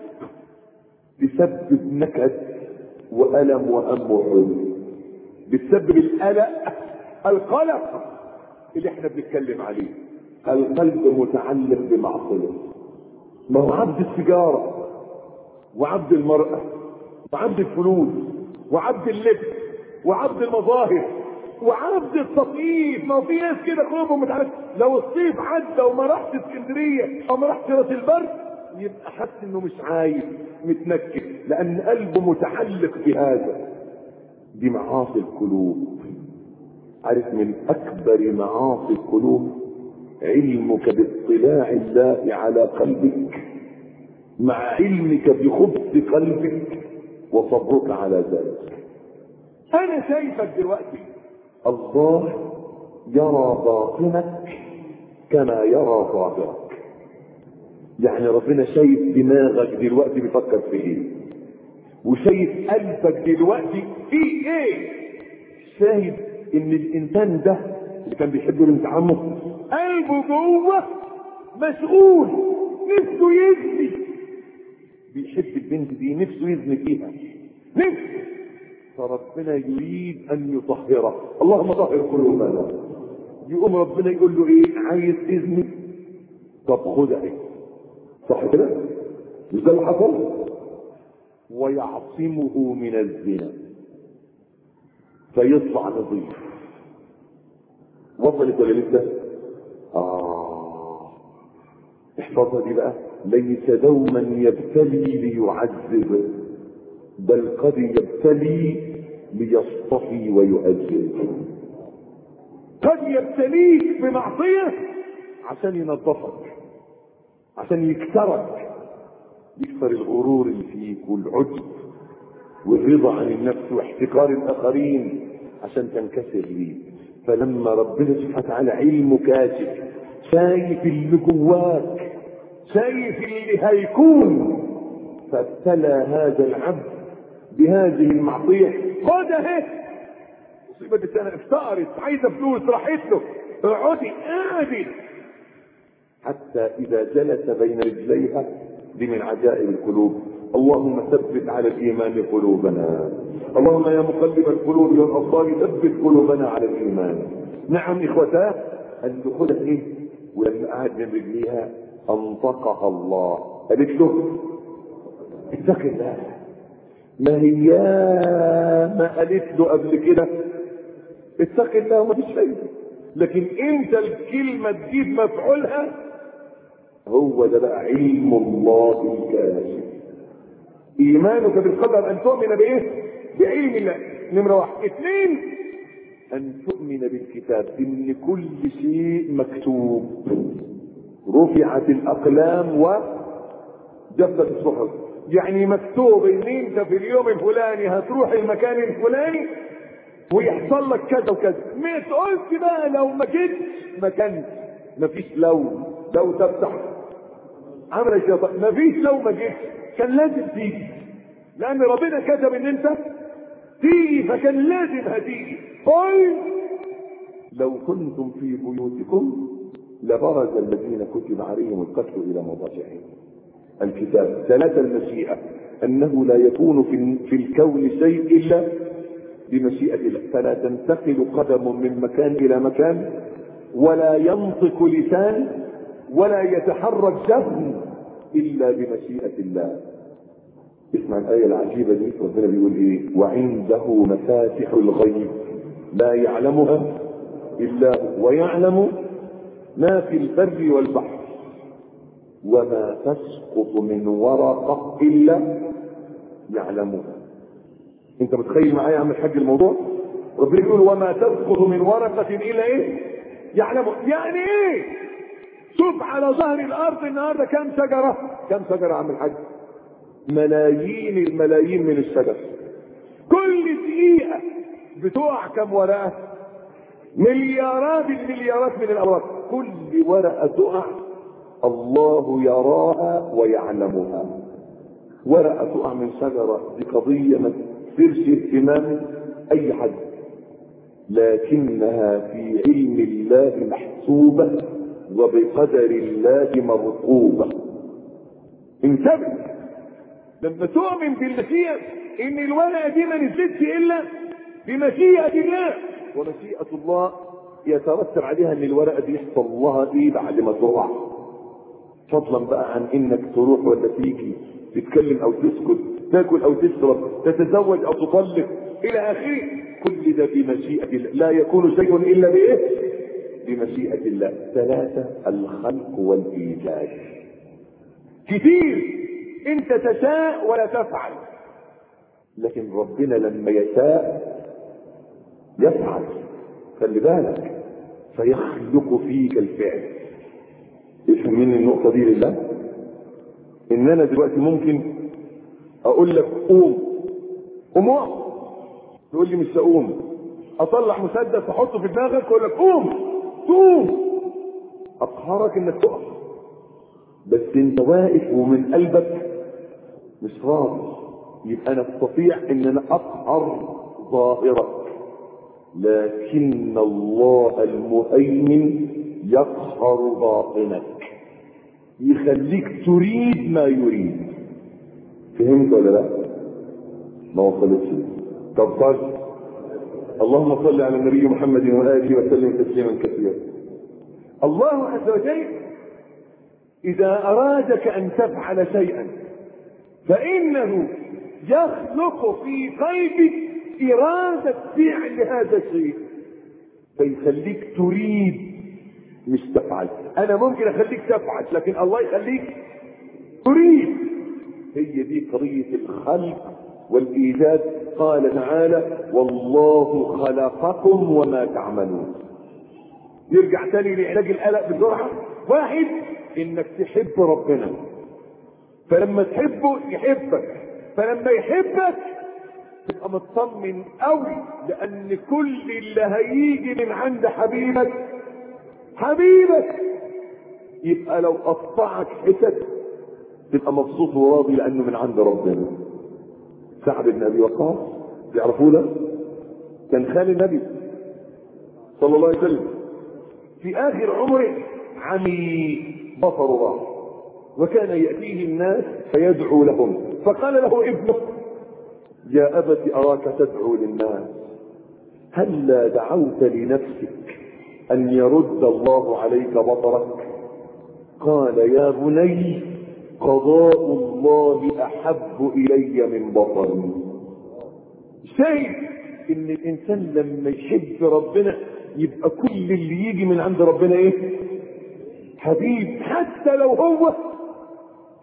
تسبب نكد والم وهم وحزن بتسبب القلق القلق اللي احنا بنتكلم عليه القلب متعلق بمعصيه ما هو عبد السيجاره وعبد المراه وعبد الفلوس وعبد اللبس وعبد المظاهر وعبد التطييف ما في ناس كده قلوبهم متعلق لو الصيف عدى وما راحش اسكندريه او ما راحش راس البر يبقى حاسس انه مش عايز متنكد لان قلبه متعلق بهذا دي معاصي القلوب عارف من اكبر معاصي القلوب علمك باطلاع الله على قلبك مع علمك بخبث قلبك وصبرك على ذلك انا شايفك دلوقتي الله يرى باطنك كما يرى ظاهرك يعني ربنا شايف دماغك دلوقتي بيفكر في ايه وشايف قلبك دلوقتي في ايه شايف ان الانسان ده اللي كان بيحب بنت عمه قلبه جوه مشغول نفسه يزني بيحب البنت دي نفسه يزني فيها نفسه فربنا يريد ان يطهره اللهم طهر قلوبنا يقوم ربنا يقول له ايه عايز تزني طب خد اهي صح كده مش ده اللي حصل ويعصمه من الزنا فيطلع نظيف وصلت ولا لسه اه احفظها دي بقى ليس دوما يبتلي ليعذب بل قد يبتلي ليصطفي ويؤجل قد يبتليك بمعصية عشان ينظفك عشان يكسرك يكسر الغرور اللي فيك والعجب والرضا عن النفس واحتقار الاخرين عشان تنكسر ليه فلما ربنا سبحانه وتعالى علمه كاشف شايف اللي جواك شايف اللي هيكون فابتلى هذا العبد بهذه المعصية خد اهي مصيبة السنة افتقرت عايزة فلوس راحت له اقعدي قعدي حتى إذا جلس بين رجليها دي من عجائب القلوب اللهم ثبت على الإيمان قلوبنا اللهم يا مقلب القلوب والأبصار ثبت قلوبنا على الإيمان نعم إخوتاه أن دخلت إيه ولما قعد من رجليها أنطقها الله قالت له اتق الله ما هي ما قالت له قبل كده اتق الله وما فيش فايده لكن انت الكلمه تجيب مفعولها هو ده بقى علم الله الكاشف ايمانك بالقدر ان تؤمن بايه بعلم الله نمرة واحد اثنين ان تؤمن بالكتاب ان كل شيء مكتوب رفعت الاقلام وجفت الصحف يعني مكتوب ان انت في اليوم الفلاني هتروح المكان الفلاني ويحصل لك كذا وكذا ما تقولش بقى لو ما جيتش ما كانش مفيش لو لو تفتح عمل الشيطان مفيش لو ما جيتش كان لازم تيجي لان ربنا كتب ان انت تيجي فكان لازم هتيجي قل لو كنتم في بيوتكم لبرز الذين كتب عليهم القتل الى مضاجعهم الكتاب ثلاثة المشيئة انه لا يكون في, في الكون شيء الا بمشيئة الله فلا تنتقل قدم من مكان الى مكان ولا ينطق لسان ولا يتحرك جفن الا بمشيئة الله اسمع الآية العجيبة دي ربنا بيقول ايه وعنده مفاتح الغيب لا يعلمها الا هو ويعلم ما في البر والبحر وما تسقط من ورقة الا يعلمها انت متخيل معايا يا عم الحاج الموضوع ربنا بيقول وما تسقط من ورقة الا ايه يعلمها يعني ايه شوف على ظهر الارض النهارده كم شجرة كم شجرة يا عم الحاج ملايين الملايين من الشجر كل دقيقة بتقع كم ورقة مليارات المليارات من الأوراق كل ورقة تقع الله يراها ويعلمها ورقة تقع من شجرة دي قضية ما تثيرش اهتمام أي حد لكنها في علم الله محسوبة وبقدر الله مرقوبة انتبه لما تؤمن بالمشيئة ان الورقة دي ما نزلتش الا بمشيئة الله ومشيئة الله يترتب عليها ان الورقة دي يحصل لها ايه بعد ما تقع فضلا بقى عن انك تروح ولا تيجي تتكلم او تسكت تاكل او تشرب تتزوج او تطلق الى اخره كل ده بمشيئة الله لا يكون شيء الا بايه بمشيئة الله ثلاثة الخلق والايجاد كتير انت تشاء ولا تفعل لكن ربنا لما يشاء يفعل خلي بالك فيخلق فيك الفعل افهم مني النقطة دي لله ان انا دلوقتي ممكن اقول لك قوم قوم اقف تقول لي مش هقوم اطلع مسدس احطه في دماغك اقول لك قوم قوم اقهرك انك تقف بس انت واقف ومن قلبك مش راضي يبقى انا استطيع ان انا اقهر ظاهرك لكن الله المهيمن يقهر باطنك يخليك تريد ما يريد فهمت ولا لا ما وصلتش طب صل اللهم صل على النبي محمد واله وسلم تسليما كثيرا الله عز وجل اذا ارادك ان تفعل شيئا فانه يخلق في قلبك اراده فعل هذا الشيء فيخليك تريد مش تفعل انا ممكن اخليك تفعل لكن الله يخليك تريد هي دي قضيه الخلق والايجاد قال تعالى والله خلقكم وما تعملون نرجع تاني لعلاج القلق بسرعه واحد انك تحب ربنا فلما تحبه يحبك فلما يحبك تبقى مطمن قوي لان كل اللي هيجي من عند حبيبك حبيبك يبقى لو قطعك حتت تبقى مبسوط وراضي لانه من عند ربنا سعد بن ابي وقاص تعرفوه ده كان خال النبي صلى الله عليه وسلم في اخر عمره عمي بصره راح وكان ياتيه الناس فيدعو لهم فقال له ابنه يا ابت اراك تدعو للناس هلا دعوت لنفسك ان يرد الله عليك بصرك قال يا بني قضاء الله احب الي من بصري شيء ان الانسان لما يحب ربنا يبقى كل اللي يجي من عند ربنا ايه حبيب حتى لو هو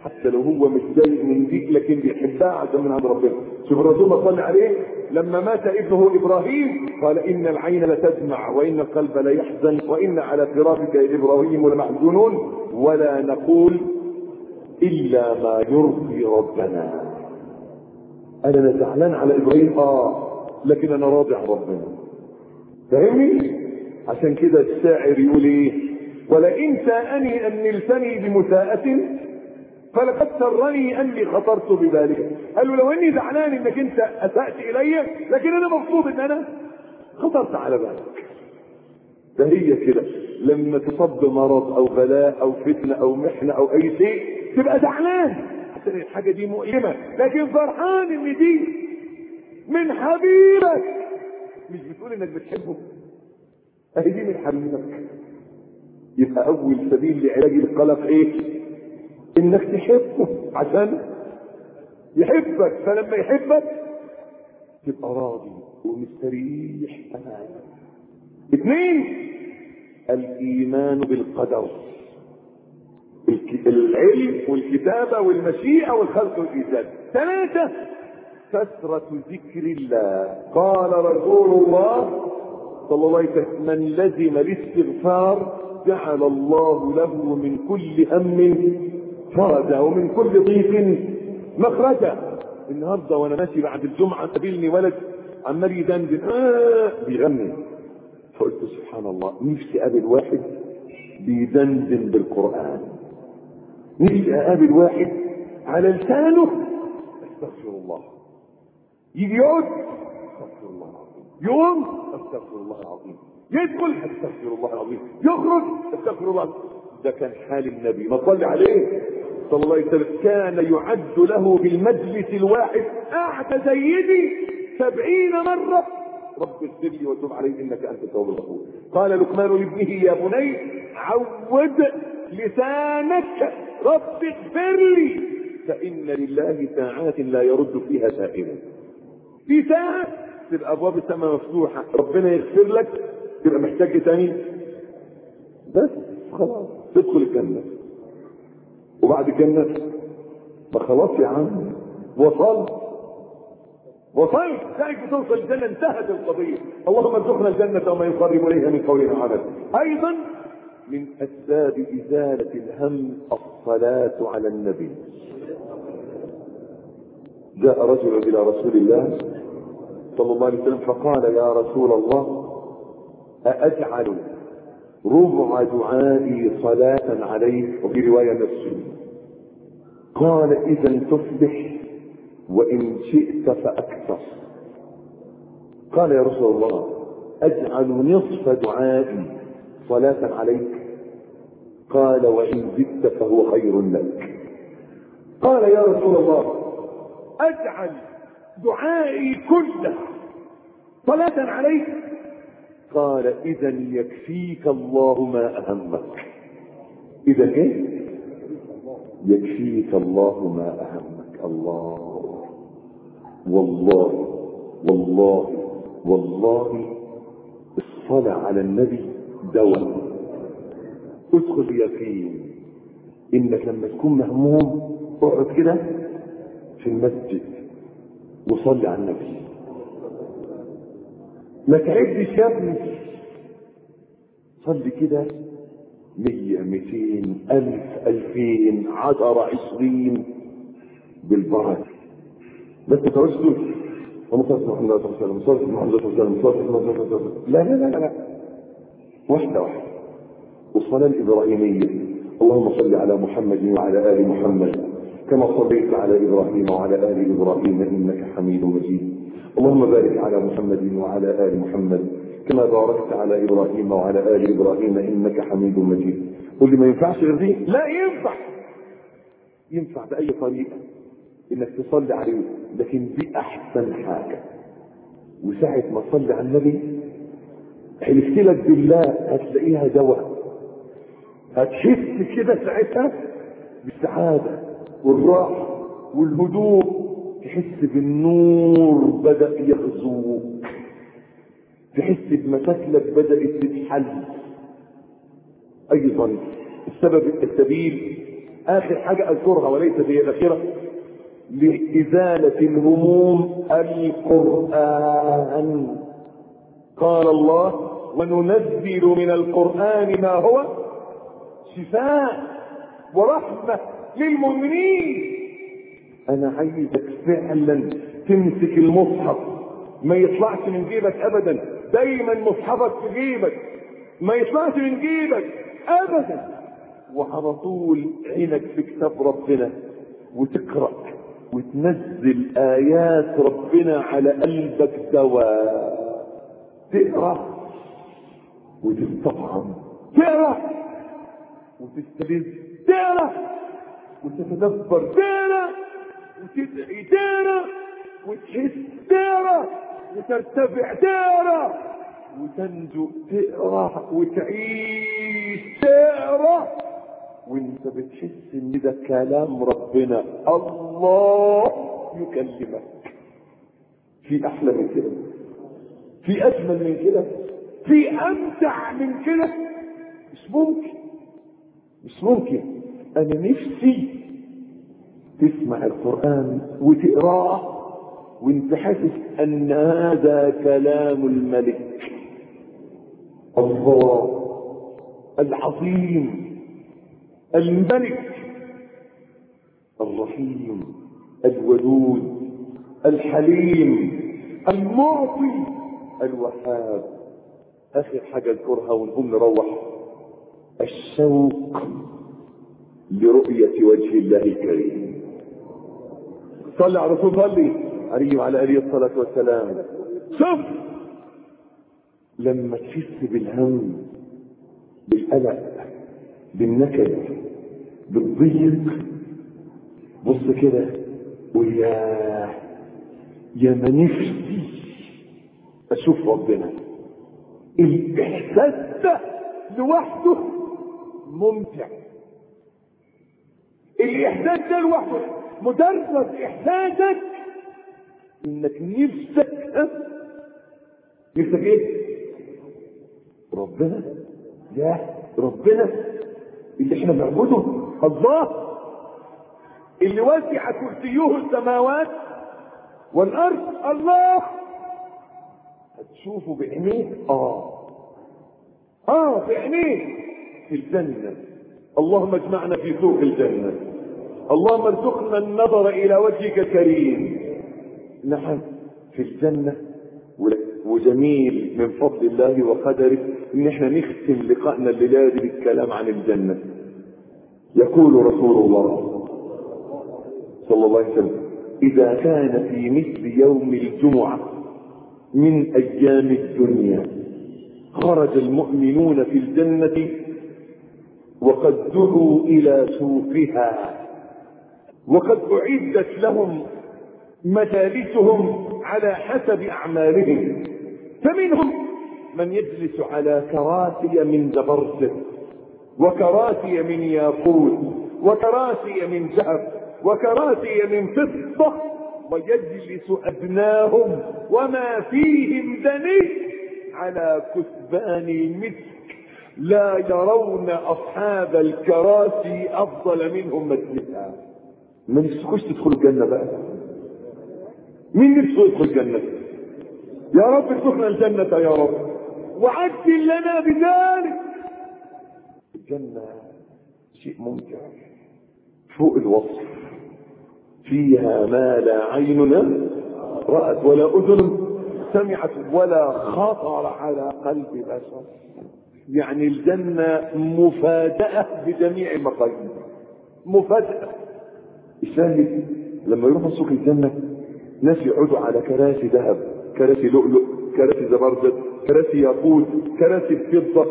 حتى لو هو متضايق من دي لكن بيحبها عشان من عند ربنا شوف الرسول ما صلى عليه لما مات ابنه ابراهيم قال ان العين لتدمع وان القلب ليحزن وان على فراقك يا ابراهيم لمحزونون ولا نقول الا ما يرضي ربنا انا زعلان على ابراهيم اه لكن انا راضي عن ربنا فاهمني عشان كده الشاعر يقول ايه ولئن ساءني ان نلتني بمساءة فلقد سرني اني خطرت بذلك قال له لو اني زعلان انك انت اسأت الي لكن انا مبسوط ان انا خطرت على بالك ده هي كده لما تصب بمرض او بلاء او فتنة او محنة او اي شيء تبقى زعلان عشان الحاجة دي مؤلمة لكن فرحان ان دي من حبيبك مش بتقول انك بتحبه اهي دي من حبيبك يبقى اول سبيل لعلاج القلق ايه انك تحبه عشان يحبك فلما يحبك تبقى راضي ومستريح تمام اثنين الايمان بالقدر العلم والكتابة والمشيئة والخلق والإيجاد ثلاثة كثرة ذكر الله قال رسول الله صلى الله عليه وسلم من لزم الاستغفار جعل الله له من كل هم فرجا ومن كل ضيق مخرجا النهارده وانا ماشي بعد الجمعه قابلني ولد عمال يدندن آه بيغني فقلت سبحان الله نفسي اقابل واحد بيدندن بالقران نفسي اقابل واحد على لسانه استغفر الله يجي يقعد استغفر الله العظيم يقوم استغفر الله العظيم يدخل استغفر الله العظيم يخرج استغفر الله ده كان حال النبي ما صلي عليه صلى الله عليه وسلم كان يعد له في المجلس الواحد قعد سيدي سبعين مرة رب اغفر لي وتب علي انك انت التواب الغفور قال لقمان لابنه يا بني عود لسانك رب اغفر لي فان لله ساعات لا يرد فيها سائلا في ساعة تبقى ابواب السماء مفتوحة ربنا يغفر لك تبقى محتاج تاني بس خلاص تدخل الجنة وبعد الجنة ما خلاص يا عم وصلت وصلت ساعة بتوصل الجنة انتهت القضية اللهم ارزقنا الجنة وما يقرب إليها من قول وعمل أيضا من أسباب إزالة الهم الصلاة على النبي جاء رجل إلى رسول الله صلى الله عليه وسلم فقال يا رسول الله أأجعل ربع دعائي صلاة عليك وفي رواية نفسي قال إذا تصبح وإن شئت فأكثر قال يا رسول الله أجعل نصف دعائي صلاة عليك قال وإن زدت فهو خير لك قال يا رسول الله أجعل دعائي كله صلاة عليك قال إذا يكفيك الله ما أهمك إذا إيه؟ يكفيك الله ما أهمك الله والله والله والله الصلاة على النبي دواء ادخل بيقين انك لما تكون مهموم اقعد كده في المسجد وصلي على النبي ما تعدش يا ابني صلي كده مية ميتين ألف ألفين عشرة عشرين بالبركة بس ما تقعدش تقول ومصلي محمد صلى الله عليه وسلم مصلي محمد صلى الله عليه وسلم مصلي محمد صلى الله عليه وسلم لا لا لا لا واحدة واحدة والصلاة الإبراهيمية اللهم صل على محمد وعلى آل محمد كما صليت على إبراهيم وعلى آل إبراهيم إنك حميد مجيد اللهم بارك على محمد وعلى آل محمد كما باركت على إبراهيم وعلى آل إبراهيم إنك حميد مجيد قل لي ما ينفعش غير دي لا ينفع ينفع بأي طريقة إنك تصلي عليه لكن دي أحسن حاجة وساعة ما تصلي على النبي حلفت لك بالله هتلاقيها دواء هتحس كده ساعتها بالسعادة والراحة والهدوء تحس بالنور بدأ يغزوك تحس بمشاكلك بدأت تتحل أيضا السبب السبيل اخر حاجة اذكرها وليست هي الاخيرة لإزالة الهموم القرآن قال الله وننزل من القرآن ما هو شفاء ورحمة للمؤمنين أنا عايزك فعلا تمسك المصحف ما يطلعش من جيبك أبدا دايما مصحفك في جيبك ما يطلعش من جيبك أبدا وعلى طول عينك في كتاب ربنا وتقرأ وتنزل آيات ربنا على قلبك دواء تقرأ وتستطعم تقرأ وتستلذ تقرأ وتتدبر تقرأ وتدعي تقرأ وتحس تقرأ وترتفع تقرأ وتنجو تقرأ وتعيش تقرأ وانت بتحس ان ده كلام ربنا الله يكلمك في احلى من كده في اجمل من كده في امتع من كده مش ممكن مش ممكن انا نفسي تسمع القران وتقراه وانت حاسس ان هذا كلام الملك الله العظيم الملك الرحيم الودود الحليم المعطي الوهاب اخر حاجه اذكرها ونقوم نروح الشوق لرؤيه وجه الله الكريم صلى على رسول صلي عليه وعلى اله الصلاه والسلام شوف لما تحس بالهم بالقلق بالنكد بالضيق بص كده ويا يا ما نفسي اشوف ربنا الاحساس ده لوحده ممتع الاحساس ده لوحده مجرد احساسك انك نفسك ها؟ نفسك ايه ربنا يا ربنا اللي احنا بنعبده الله اللي وسع كرسيه السماوات والارض الله هتشوفه بعينيك اه اه بعينيك في الجنة اللهم اجمعنا في سوق الجنة اللهم ارزقنا النظر الى وجهك الكريم نعم في الجنة وجميل من فضل الله وقدره ان احنا نختم لقائنا الليله دي بالكلام عن الجنه يقول رسول الله صلى الله عليه وسلم اذا كان في مثل يوم الجمعه من ايام الدنيا خرج المؤمنون في الجنه وقد دعوا الى سوقها وقد اعدت لهم مجالسهم على حسب اعمالهم فمنهم من يجلس على كراسي من زبرجد وكراسي من ياقوت وكراسي من ذهب وكراسي من فضة ويجلس أبناهم وما فيهم دني على كثبان المسك لا يرون أصحاب الكراسي أفضل منهم مجلسا ما نفسكوش تدخلوا الجنة بقى مين نفسه يدخل الجنة يا رب ارزقنا الجنة يا رب وعجل لنا بذلك الجنة شيء ممتع فوق الوصف فيها ما لا عين رأت ولا أذن سمعت ولا خطر على قلب بشر يعني الجنة مفاجأة بجميع المقاييس مفاجأة الشاهد لما يروحوا سوق الجنة ناس يقعدوا على كراسي ذهب كراسي لؤلؤ كراسي زبرجد كراسي ياقوت كراسي فضة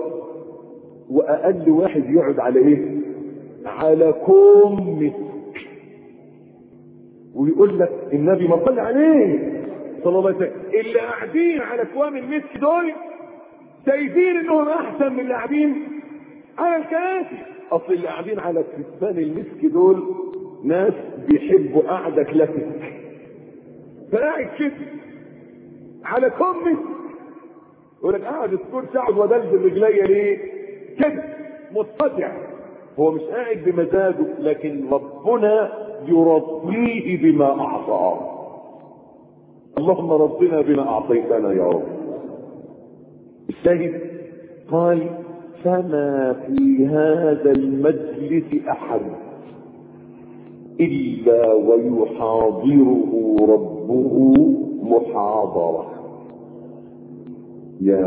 وأقل واحد يقعد على إيه؟ على كوم مسك ويقول لك النبي ما صلى عليه صلى الله عليه وسلم اللي قاعدين على كوام المسك دول شايفين انهم احسن من اللي قاعدين على الكراسي اصل اللي قاعدين على كتفان المسك دول ناس بيحبوا قعده كلاسيك فقاعد كده على كم يقول لك قاعد الكرسي اقعد ودلدل رجليا ليه؟ كده مضطجع هو مش قاعد بمزاجه لكن ربنا يرضيه بما اعطاه اللهم رضنا بما اعطيتنا يا رب الشاهد قال فما في هذا المجلس احد الا ويحاضره ربه محاضره يا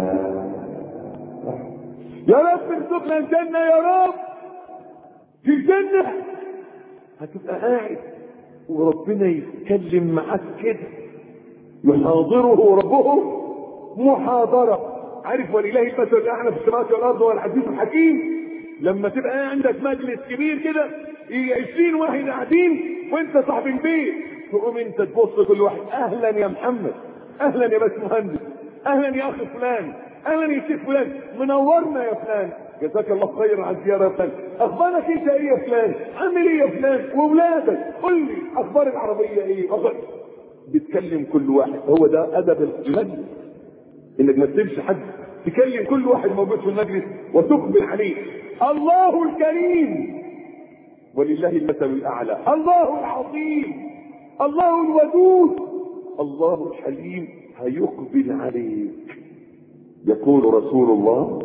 يا رب ارزقنا الجنه يا رب في الجنه هتبقى قاعد وربنا يتكلم معاك كده يحاضره ربه محاضره عارف ولله المثل الاعلى في السماوات والارض هو العزيز الحكيم لما تبقى عندك مجلس كبير كده يجي 20 واحد قاعدين وانت صاحب البيت تقوم انت تبص كل واحد اهلا يا محمد اهلا يا بس مهندس اهلا يا اخ فلان اهلا يا شيخ فلان منورنا يا فلان جزاك الله خير على الزياره يا فلان اخبارك انت ايه يا فلان عامل ايه يا فلان واولادك قول لي اخبار العربيه ايه أخبار... بتكلم كل واحد هو ده ادب المجلس انك ما تسيبش حد تكلم كل واحد موجود في المجلس وتقبل عليه الله الكريم ولله المثل الاعلى الله العظيم الله الودود الله الحليم هيقبل عليك يقول رسول الله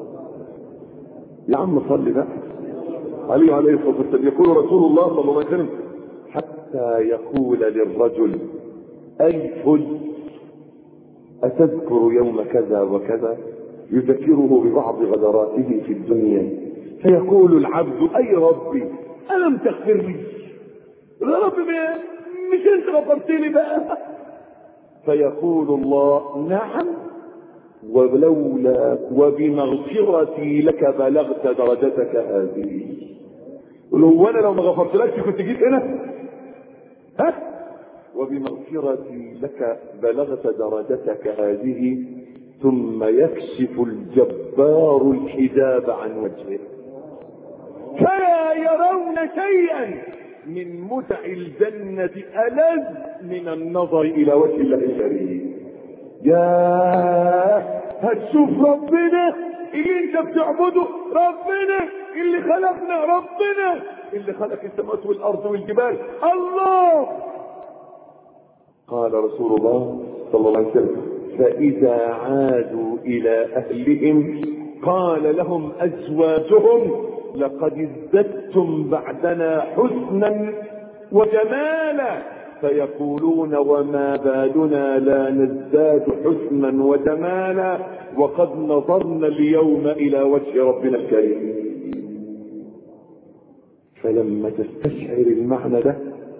يا عم صلي بقى عليه عليه الصلاه والسلام يقول رسول الله صلى الله عليه وسلم حتى يقول للرجل اي فل أتذكر يوم كذا وكذا يذكره ببعض غدراته في الدنيا فيقول العبد أي ربي ألم تغفر لي يا رب مش أنت غفرت لي بقى فيقول الله نعم ولولا وبمغفرتي لك بلغت درجتك هذه ولو انا لو ما غفرتلكش كنت جيت هنا ها وبمغفرتي لك بلغت درجتك هذه ثم يكشف الجبار الحجاب عن وجهه فلا يرون شيئا من متع الجنة ألذ من النظر إلى وجه الله الكريم يا هتشوف ربنا اللي انت بتعبده ربنا اللي خلقنا ربنا اللي خلق السماوات والارض والجبال الله قال رسول الله صلى الله عليه وسلم فإذا عادوا إلى أهلهم قال لهم أزواجهم لقد ازددتم بعدنا حسنا وجمالا فيقولون وما بالنا لا نزداد حسنا وجمالا وقد نظرنا اليوم إلى وجه ربنا الكريم فلما تستشعر المعنى ده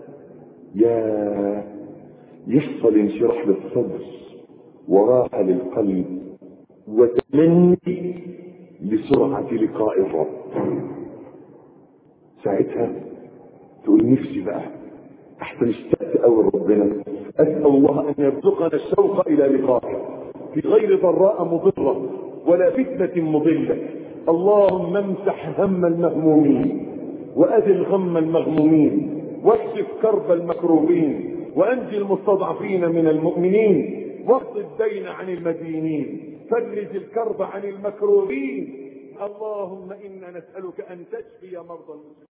يا يحصل انشراح للصدر وراحة للقلب وتمني لسرعة لقاء الرب ساعتها تقول نفسي بقى احسن اشتقت قوي ربنا اسال الله ان يرزقنا الشوق الى لقائه في غير ضراء مضره ولا فتنه مضله اللهم امسح هم المهمومين وازل غم المغمومين واكشف كرب المكروبين وانجي المستضعفين من المؤمنين واقض الدين عن المدينين فرج الكرب عن المكروبين اللهم انا نسالك ان تشفي مرضى المسلمين